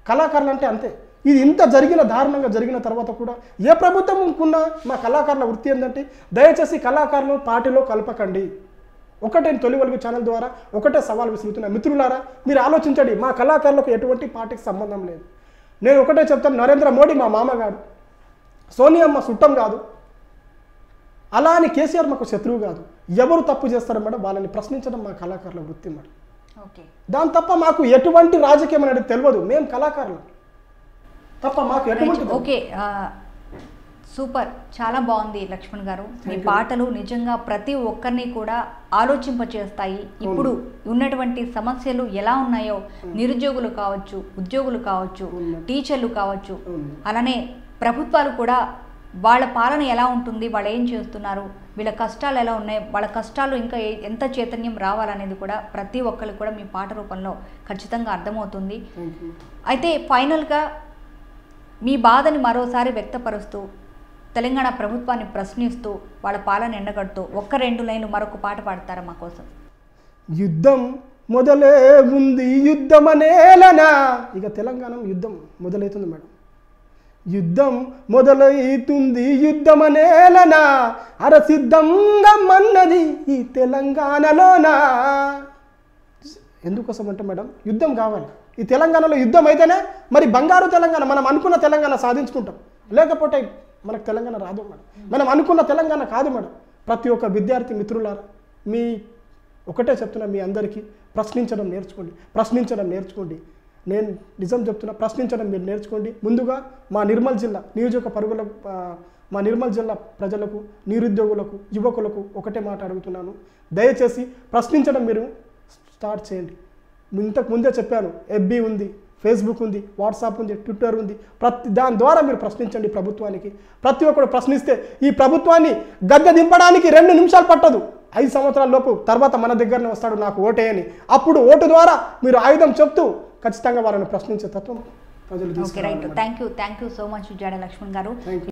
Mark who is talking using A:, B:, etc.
A: కళాకారులు అంటే అంతే ఇది ఇంత జరిగిన దారుణంగా జరిగిన తర్వాత కూడా ఏ ప్రభుత్వం ఉన్న మా కళాకారుల వృత్తి ఏంటంటే దయచేసి కళాకారులు పార్టీలో కలపకండి ఒకటే తొలి వెలుగు ఛానల్ ద్వారా ఒకటే సవాల్ విసురుతున్నా మిత్రులారా మీరు ఆలోచించండి మా కళాకారులకు ఎటువంటి పార్టీకి సంబంధం లేదు నేను ఒకటే చెప్తాను నరేంద్ర మోడీ మా మామగారు సోనియమ్మ చుట్టం కాదు అలా అని కేసీఆర్ మాకు శత్రువు కాదు ఎవరు తప్పు చేస్తారో మేడం వాళ్ళని ప్రశ్నించడం మా కళాకారుల వృత్తి మేడం
B: ఓకే
A: దాని తప్ప మాకు ఎటువంటి రాజకీయం అనేది తెలియదు మేము కళాకారులం తప్ప మాకు ఎటువంటి
B: ఓకే ఆ, సూపర్ చాలా బాగుంది లక్ష్మణ్ గారు మీ పాటలు నిజంగా ప్రతి ఒక్కరిని కూడా ఆలోచింపచేస్తాయి ఇప్పుడు ఉన్నటువంటి సమస్యలు ఎలా ఉన్నాయో నిరుద్యోగులు కావచ్చు ఉద్యోగులు కావచ్చు
A: అవును.
B: టీచర్లు కావచ్చు
A: అవును.
B: అలానే ప్రభుత్వాలు కూడా వాళ్ళ పాలన ఎలా ఉంటుంది వాళ్ళు ఏం చేస్తున్నారు వీళ్ళ కష్టాలు ఎలా ఉన్నాయి వాళ్ళ కష్టాలు ఇంకా ఏ- ఎంత చైతన్యం రావాలనేది కూడా ప్రతి ఒక్కరికి కూడా మీ పాట రూపంలో ఖచ్చితంగా అర్థమవుతుంది
A: Thank you.
B: అయితే ఫైనల్గా మీ బాధని మరోసారి వ్యక్తపరుస్తూ తెలంగాణ ప్రభుత్వాన్ని ప్రశ్నిస్తూ వాళ్ళ పాలన ఎండగడుతూ ఒక్క రెండు లైన్లు మరొక పాట పాడతారా మా కోసం
A: యుద్ధం మొదలే ఉంది యుద్ధమనేలనా ఇక తెలంగాణ యుద్ధం మొదలవుతుంది మేడం యుద్ధం మొదలవుతుంది యుద్ధమనేలనా అరసిద్ధంగా మన్నది ఈ తెలంగాణలోనా ఎందుకోసం అంటే మేడం యుద్ధం కావాలి ఈ తెలంగాణలో యుద్ధం అయితేనే మరి బంగారు తెలంగాణ మనం అనుకున్న తెలంగాణ సాధించుకుంటాం లేకపోతే మనకు తెలంగాణ రాదు మేడం మనం అనుకున్న తెలంగాణ కాదు మేడం ప్రతి ఒక్క విద్యార్థి మిత్రులారా మీ ఒకటే చెప్తున్నా మీ అందరికీ ప్రశ్నించడం నేర్చుకోండి ప్రశ్నించడం నేర్చుకోండి నేను నిజం చెప్తున్నా ప్రశ్నించడం మీరు నేర్చుకోండి ముందుగా మా నిర్మల్ జిల్లా నియోజక పరుగుల ఆ, మా నిర్మల్ జిల్లా ప్రజలకు నిరుద్యోగులకు యువకులకు ఒకటే మాట అడుగుతున్నాను దయచేసి ప్రశ్నించడం మీరు స్టార్ట్ చేయండి ఇంతకు ముందే చెప్పాను ఎఫ్బి ఉంది ఫేస్బుక్ ఉంది వాట్సాప్ ఉంది ట్విట్టర్ ఉంది ప్రతి దాని ద్వారా మీరు ప్రశ్నించండి ప్రభుత్వానికి ప్రతి ఒక్కరు ప్రశ్నిస్తే ఈ ప్రభుత్వాన్ని గద్దె దింపడానికి రెండు నిమిషాలు పట్టదు ఐదు సంవత్సరాల లోపు తర్వాత మన దగ్గరనే వస్తాడు నాకు ఓటేయని అప్పుడు ఓటు ద్వారా మీరు ఆయుధం చెప్తూ ఖచ్చితంగా వాళ్ళని ప్రశ్నించే తత్వం ప్రజలు
B: ఓకే రైట్
A: తీసుకురావాలి
B: thank you thank you so much Jada Lakshman గారు
A: థ్యాంక్ యూ